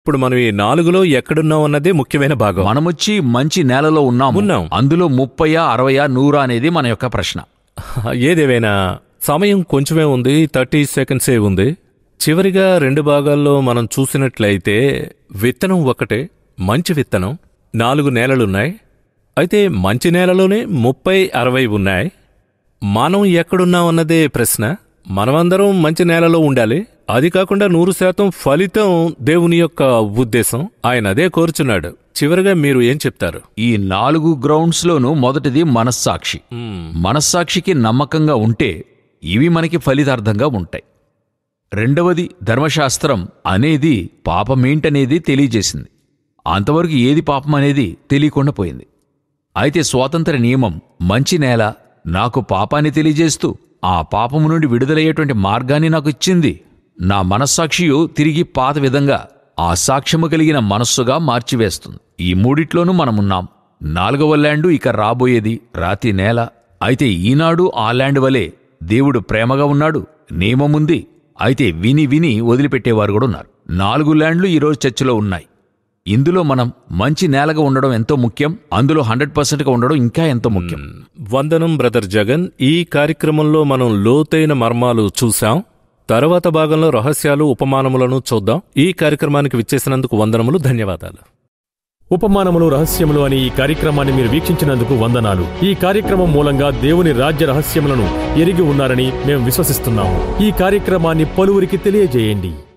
ఇప్పుడు మనం ఈ నాలుగులో ఎక్కడున్నాం అన్నదే ముఖ్యమైన భాగం మనమొచ్చి మంచి నేలలో ఉన్నాము ఉన్నాం. అందులో ముప్పయా అరవయా నూరా అనేది మన యొక్క ప్రశ్న ఏదేవైనా సమయం కొంచెమే ఉంది థర్టీ సెకండ్సే ఉంది చివరిగా రెండు భాగాల్లో మనం చూసినట్లయితే విత్తనం ఒకటే మంచి విత్తనం నాలుగు నేలలున్నాయి అయితే మంచి నేలలోనే ముప్పై అరవై ఉన్నాయి మనం ఎక్కడున్నాం అన్నదే ప్రశ్న మనమందరం మంచి నేలలో ఉండాలి అది కాకుండా నూరు శాతం ఫలితం దేవుని యొక్క ఉద్దేశం ఆయన అదే కోరుచున్నాడు చివరిగా మీరు ఏం చెప్తారు ఈ నాలుగు గ్రౌండ్స్ లోనూ మొదటిది మనస్సాక్షి మనస్సాక్షికి నమ్మకంగా ఉంటే ఇవి మనకి ఫలితార్థంగా ఉంటాయి రెండవది ధర్మశాస్త్రం అనేది పాపమేంటనేది తెలియజేసింది అంతవరకు ఏది పాపం అనేది తెలియకుండా పోయింది అయితే స్వాతంత్ర నియమం మంచి నేల నాకు పాపాన్ని తెలియజేస్తూ ఆ పాపము నుండి విడుదలయ్యేటువంటి మార్గాన్ని నాకు ఇచ్చింది నా మనస్సాక్షియు తిరిగి పాత విధంగా ఆ సాక్ష్యము కలిగిన మనస్సుగా మార్చివేస్తుంది ఈ మూడిట్లోనూ మనమున్నాం నాలుగవ ల్యాండు ఇక రాబోయేది రాతి నేల అయితే ఈనాడు ఆ ల్యాండ్ వలె దేవుడు ప్రేమగా ఉన్నాడు నియమముంది అయితే విని విని వదిలిపెట్టేవారు కూడా ఉన్నారు నాలుగు ల్యాండ్లు ఈరోజు చర్చిలో ఉన్నాయి ఇందులో మనం మంచి నేలగా ఉండడం ఎంతో ముఖ్యం అందులో హండ్రెడ్ పర్సెంట్గా ఉండడం ఇంకా ఎంతో ముఖ్యం వందనం బ్రదర్ జగన్ ఈ కార్యక్రమంలో మనం లోతైన మర్మాలు చూశాం తర్వాత భాగంలో రహస్యాలు ఉపమానములను చూద్దాం ఈ కార్యక్రమానికి విచ్చేసినందుకు వందనములు ధన్యవాదాలు ఉపమానములు రహస్యములు అనే ఈ కార్యక్రమాన్ని మీరు వీక్షించినందుకు వందనాలు ఈ కార్యక్రమం మూలంగా దేవుని రాజ్య రహస్యములను ఎరిగి ఉన్నారని మేము విశ్వసిస్తున్నాము ఈ కార్యక్రమాన్ని పలువురికి తెలియజేయండి